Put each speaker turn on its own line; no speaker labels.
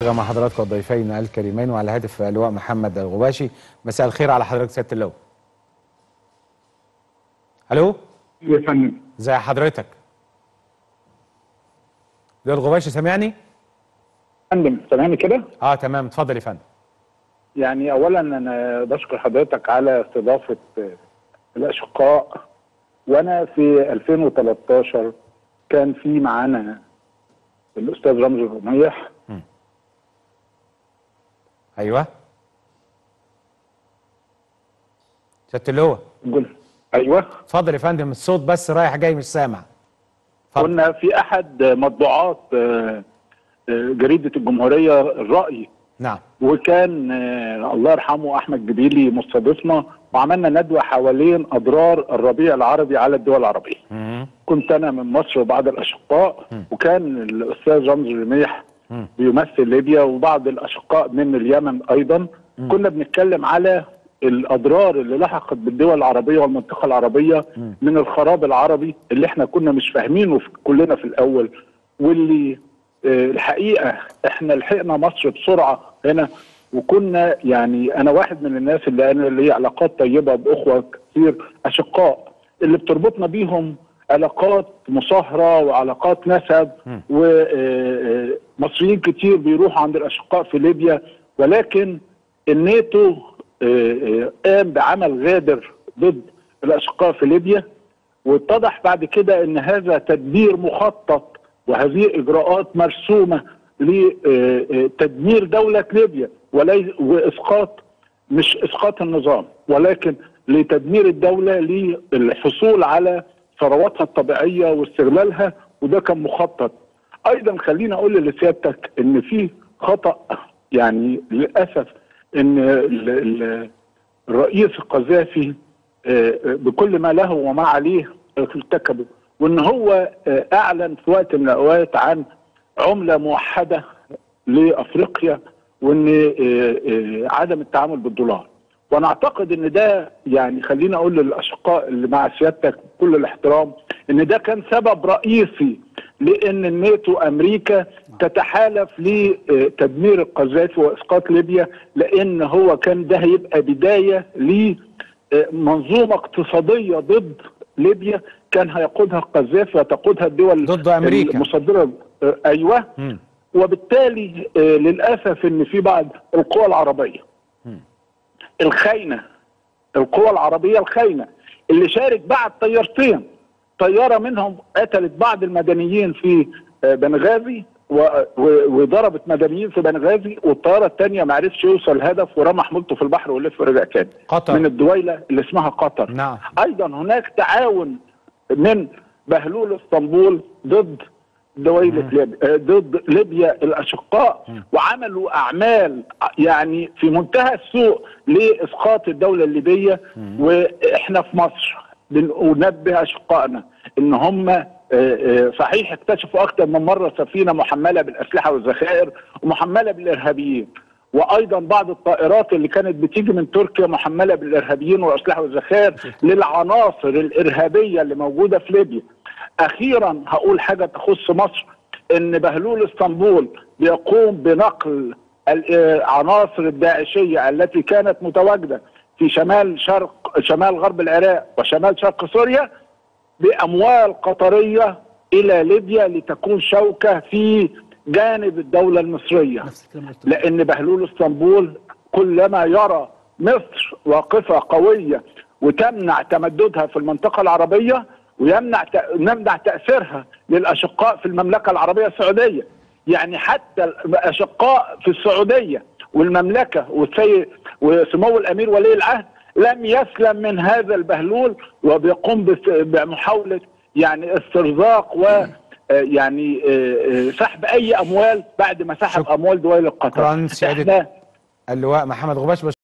مع حضراتكم الضيفين الكريمين وعلى الهاتف اللواء محمد الغباشي مساء الخير على حضرتك سياده اللواء الو
يا فندم
ازي حضرتك اللواء الغباشي سامعني
فندم سامعني كده
اه تمام اتفضل يا فندم
يعني اولا انا بشكر حضرتك على استضافه الاشقاء وانا في 2013 كان في معانا الاستاذ رمزي الرميح
ايوه سياده اللواء
قل ايوه
اتفضل يا فندم الصوت بس رايح جاي مش سامع اتفضل
كنا في احد مطبوعات آه، آه، جريده الجمهوريه الراي
نعم
وكان آه، الله يرحمه احمد جبيلي مستضيفنا وعملنا ندوه حوالين اضرار الربيع العربي على الدول العربيه
مم.
كنت انا من مصر وبعض الاشقاء وكان الاستاذ رمزي رميح
مم.
بيمثل ليبيا وبعض الاشقاء من اليمن ايضا كنا بنتكلم على الاضرار اللي لحقت بالدول العربيه والمنطقه العربيه من الخراب العربي اللي احنا كنا مش فاهمينه في كلنا في الاول واللي آه، الحقيقه احنا لحقنا مصر بسرعه هنا وكنا يعني انا واحد من الناس اللي انا لي علاقات طيبه باخوه كتير اشقاء اللي بتربطنا بيهم علاقات مصاهره وعلاقات نسب ومصريين كتير بيروحوا عند الاشقاء في ليبيا ولكن الناتو آه، آه، قام بعمل غادر ضد الاشقاء في ليبيا واتضح بعد كده ان هذا تدبير مخطط وهذه اجراءات مرسومه لتدمير دوله ليبيا وليس واسقاط مش اسقاط النظام ولكن لتدمير الدوله للحصول على ثرواتها الطبيعيه واستغلالها وده كان مخطط. ايضا خليني اقول لسيادتك ان في خطا يعني للاسف ان ال- ال- الرئيس القذافي آه، بكل ما له وما عليه ارتكبه وان هو آه، اعلن في وقت من الاوقات عن عمله موحده لافريقيا وان آه، آه، عدم التعامل بالدولار وانا اعتقد ان ده يعني خليني اقول للاشقاء اللي مع سيادتك بكل الاحترام ان ده كان سبب رئيسي لان الناتو امريكا تتحالف لتدمير القذافي واسقاط ليبيا لان هو كان ده هيبقى بدايه لمنظومه اقتصاديه ضد ليبيا كان هيقودها القذافي وتقودها الدول
ضد أمريكا.
المصدره آه، ايوه
مم.
وبالتالي آه، للاسف ان في بعض القوى العربيه الخاينه القوى العربيه الخاينه اللي شارك بعد طيارتين طياره منهم قتلت بعض المدنيين في آه، بنغازي و- و- وضربت مدنيين في بنغازي والطياره الثانيه ما عرفش يوصل الهدف ورمى حمولته في البحر ولف ورجع تاني
قطر.
من الدويله اللي اسمها قطر
نعم.
ايضا هناك تعاون من بهلول اسطنبول ضد دويلة ليبيا آه، ضد ليبيا الاشقاء وعملوا اعمال يعني في منتهى السوء لاسقاط الدوله الليبيه واحنا في مصر بننبه اشقائنا ان هم آه، آه، صحيح اكتشفوا اكثر من مره سفينه محمله بالاسلحه والذخائر ومحمله بالارهابيين وايضا بعض الطائرات اللي كانت بتيجي من تركيا محمله بالارهابيين والاسلحه والذخائر للعناصر الارهابيه اللي موجوده في ليبيا. اخيرا هقول حاجه تخص مصر ان بهلول اسطنبول بيقوم بنقل العناصر الداعشيه التي كانت متواجده في شمال شرق شمال غرب العراق وشمال شرق سوريا باموال قطريه الى ليبيا لتكون شوكه في جانب الدوله المصريه لان بهلول اسطنبول كلما يرى مصر واقفه قويه وتمنع تمددها في المنطقه العربيه ويمنع ت- نمنع تاثيرها للاشقاء في المملكه العربيه السعوديه يعني حتى الاشقاء في السعوديه والمملكه والسيد وسمو الامير ولي العهد لم يسلم من هذا البهلول وبيقوم بس- بمحاوله يعني استرزاق و آه، يعني آه، آه، سحب اي اموال بعد ما سحب
شكراً
اموال دويل قطر
سيادة
احنا
اللواء محمد غباش